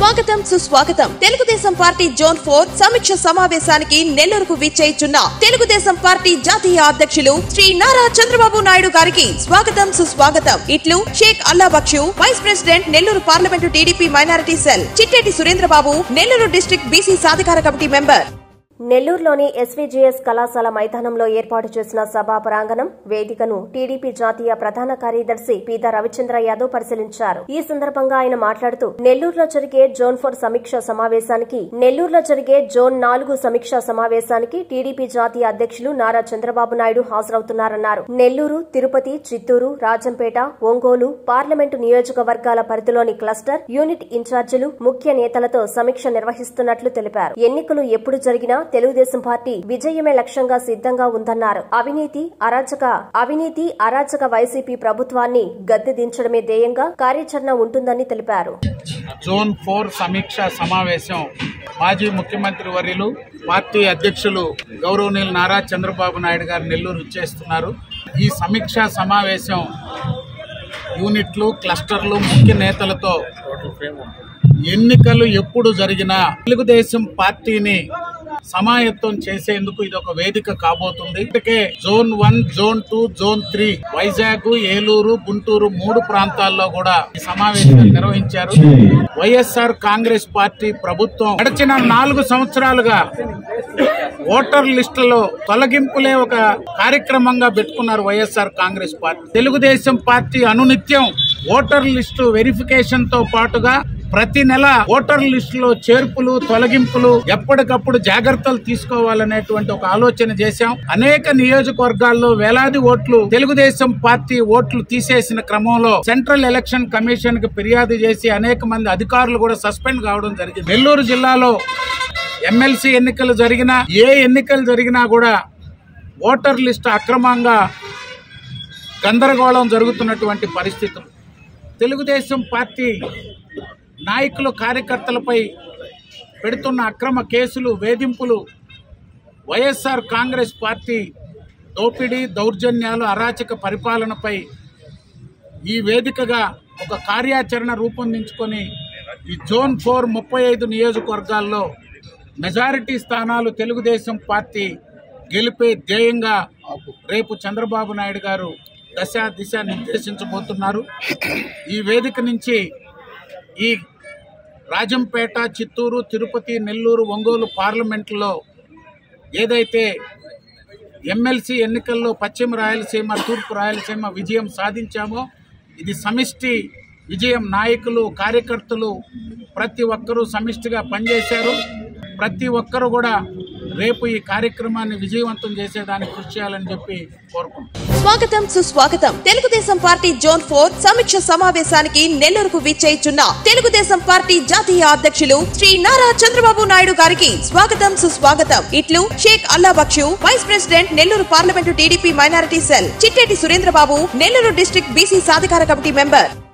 స్వాగతం సుస్వాగతం Telugu Desam party zone four సమీక్ష సమావేశానికి నెల్లూరుకు విచ్చేయిచున్న తెలుగుదేశం పార్టీ జాతీయ అధ్యక్షులు శ్రీ నారా చంద్రబాబు నాయుడు గారికి స్వాగతం సుస్వాగతం ఇట్లు Sheikh Alla Bakshu vice president Nellore parliament TDP minority cell Chitteti Surendrababu Nellore district BC సాధికార కమిటీ మెంబర్ నెల్లూరులోని ఎస్వీజీఎస్ కళాశాల మైదానంలో ఏర్పాటు చేసిన సభా ప్రాంగణం వేదికను టీడీపీ జాతీయ ప్రధాన కార్యదర్శి పీదా రవిచంద్ర యాదవ్ పరిశీలించారు ఈ సందర్భంగా ఆయన మాట్లాడుతూ నెల్లూరులో జరిగే జోన్ ఫోర్ సమీక్ష సమావేశానికి నెల్లూరులో జరిగే జోన్ నాలుగు సమీక్ష సమావేశానికి టీడీపీ జాతీయ అధ్యక్షులు నారా చంద్రబాబు నాయుడు హాజరవుతున్నారన్నారు నెల్లూరు తిరుపతి చిత్తూరు రాజంపేట ఒంగోలు పార్లమెంటు నియోజకవర్గాల పరిధిలోని క్లస్టర్ యూనిట్ ఇన్ఛార్జీలు ముఖ్య నేతలతో సమీక్ష నిర్వహిస్తున్నట్లు తెలిపారు ఎన్నికలు ఎప్పుడు జరిగినా తెలుగుదేశం పార్టీ విజయమే లక్ష్యంగా సిద్ధంగా ఉందన్నారు అవినీతి అరాచక అవినీతి అరాచక వైసీపీ ప్రభుత్వాన్ని గద్దె దించడమే ధ్యేయంగా కార్యాచరణ ఉంటుందని తెలిపారు జోన్ ఫోర్ సమీక్ష సమావేశం మాజీ ముఖ్యమంత్రి వర్యులు పార్టీ అధ్యక్షులు గౌరవనీయులు నారా చంద్రబాబు నాయుడు గారు నెల్లూరు ఇచ్చేస్తున్నారు ఈ సమీక్ష సమావేశం యూనిట్లు క్లస్టర్లు ముఖ్య నేతలతో ఎన్నికలు ఎప్పుడు జరిగినా తెలుగుదేశం పార్టీని సమాయత్తం చేసేందుకు ఇది ఒక వేదిక కాబోతుంది ఇప్పటికే zone one zone two zone three Vizag Eluru Guntur మూడు ప్రాంతాల్లో కూడా ఈ సమావేశాలు నిర్వహించారు వైఎస్ఆర్ కాంగ్రెస్ పార్టీ ప్రభుత్వం గడిచిన నాలుగు సంవత్సరాలుగా ఓటర్ లిస్టులో తొలగింపులే ఒక కార్యక్రమంగా పెట్టుకున్నారు YSR Congress party Telugu Desam party అనునిత్యం ఓటర్ లిస్టు వెరిఫికేషన్ తో పాటుగా ప్రతి నెల ఓటర్ లిస్టులో చేర్పులు తొలగింపులు ఎప్పటికప్పుడు జాగ్రత్తలు తీసుకోవాలనేటువంటి ఒక ఆలోచన చేశాం అనేక నియోజకవర్గాల్లో వేలాది ఓట్లు తెలుగుదేశం పార్టీ ఓట్లు తీసేసిన క్రమంలో సెంట్రల్ ఎలక్షన్ కమిషన్ కి ఫిర్యాదు చేసి అనేక మంది అధికారులు కూడా సస్పెండ్ కావడం జరిగింది నెల్లూరు జిల్లాలో ఎమ్మెల్సీ ఎన్నికలు జరిగినా ఏ ఎన్నికలు జరిగినా కూడా ఓటర్ లిస్టు అక్రమంగా గందరగోళం జరుగుతున్నటువంటి పరిస్థితులు తెలుగుదేశం పార్టీ నాయకులు కార్యకర్తలపై పెడుతున్న అక్రమ కేసులు వేధింపులు వైఎస్ఆర్ కాంగ్రెస్ పార్టీ దోపిడీ దౌర్జన్యాలు అరాచక పరిపాలనపై ఈ వేదికగా ఒక కార్యాచరణ రూపొందించుకొని ఈ జోన్ ఫోర్ ముప్పై ఐదు నియోజకవర్గాల్లో మెజారిటీ స్థానాలు తెలుగుదేశం పార్టీ గెలిపే ధ్యేయంగా రేపు చంద్రబాబు నాయుడు గారు దశ దిశ నిర్దేశించబోతున్నారు ఈ వేదిక నుంచి ఈ రాజంపేట చిత్తూరు తిరుపతి నెల్లూరు ఒంగోలు పార్లమెంట్లో ఏదైతే ఎమ్మెల్సీ ఎన్నికల్లో పశ్చిమ రాయలసీమ తూర్పు రాయలసీమ విజయం సాధించామో ఇది సమిష్టి విజయం నాయకులు కార్యకర్తలు ప్రతి ఒక్కరూ సమిష్టిగా పనిచేశారు ప్రతి ఒక్కరు కూడా రేపు ఈ కార్యక్రమాన్ని విజయవంతం చేసేదానికి కృషి చేయాలని చెప్పి కోరుకుంటున్నాను స్వాగతం సుస్వాగతం తెలుగుదేశం పార్టీ జోన్ ఫోర్ సమీక్ష సమావేశానికి నెల్లూరుకు విచ్చేయిచున్న తెలుగుదేశం పార్టీ జాతీయ అధ్యక్షులు శ్రీ నారా చంద్రబాబు నాయుడు గారికి స్వాగతం సుస్వాగతం ఇట్లు Sheikh Alla Bakshu vice president Nellore parliament TDP minority cell Chitteti Surendrababu Nellore district BC సాధికార కమిటీ మెంబర్